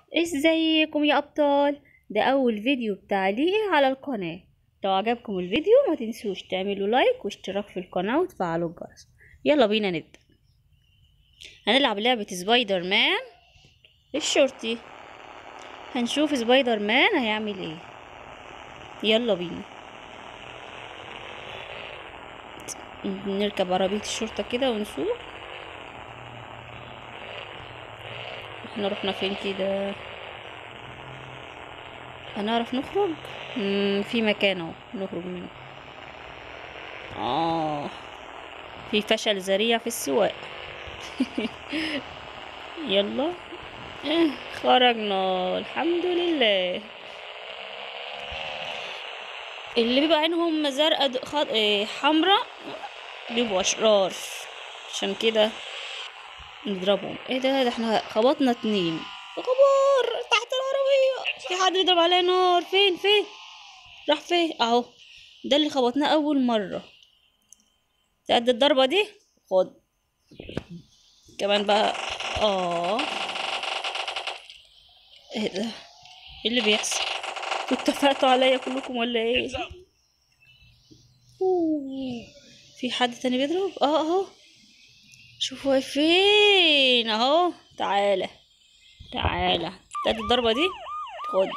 ازيكم يا ابطال ده اول فيديو بتاع ليه على القناة لو عجبكم الفيديو ما تنسوش تعملوا لايك واشتراك في القناة وتفعلوا الجرس يلا بينا نبدأ هنلعب لعبة سبايدر مان الشرطي هنشوف سبايدر مان هيعمل ايه يلا بينا نركب عربية الشرطة كده ونسوق احنا رحنا فين كده هنعرف نخرج مم في مكان اهو نخرج منه اه في فشل ذريع في السواقة يلا اه خرجنا الحمد لله اللي بيبقى عينهم زرقاء خض... اه حمراء بيبقوا اشرار عشان كده نضربهم ايه ده ده احنا خبطنا اتنين خبر تحت العربية في حد بيضرب عليا نار فين فين راح فين اهو ده اللي خبطناه اول مرة تأدي الضربة دي خد كمان بقى اه ايه ده ايه اللي بيحصل اتفقتوا عليا كلكم ولا ايه أوه. في حد تاني بيضرب اه اهو شوفوا فين اهو تعالى تعالى تادي الضربة دي خد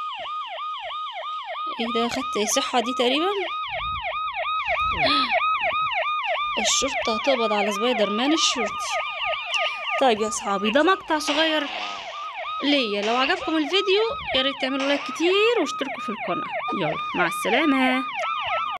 ايه ده خدت صحة دي تقريبا الشرطة هتقبض على سبايدر مان الشرطي طيب يا اصحابي ده مقطع صغير ليا لو عجبكم الفيديو يا ريت تعملوا لايك كتير واشتركوا في القناة يلا مع السلامة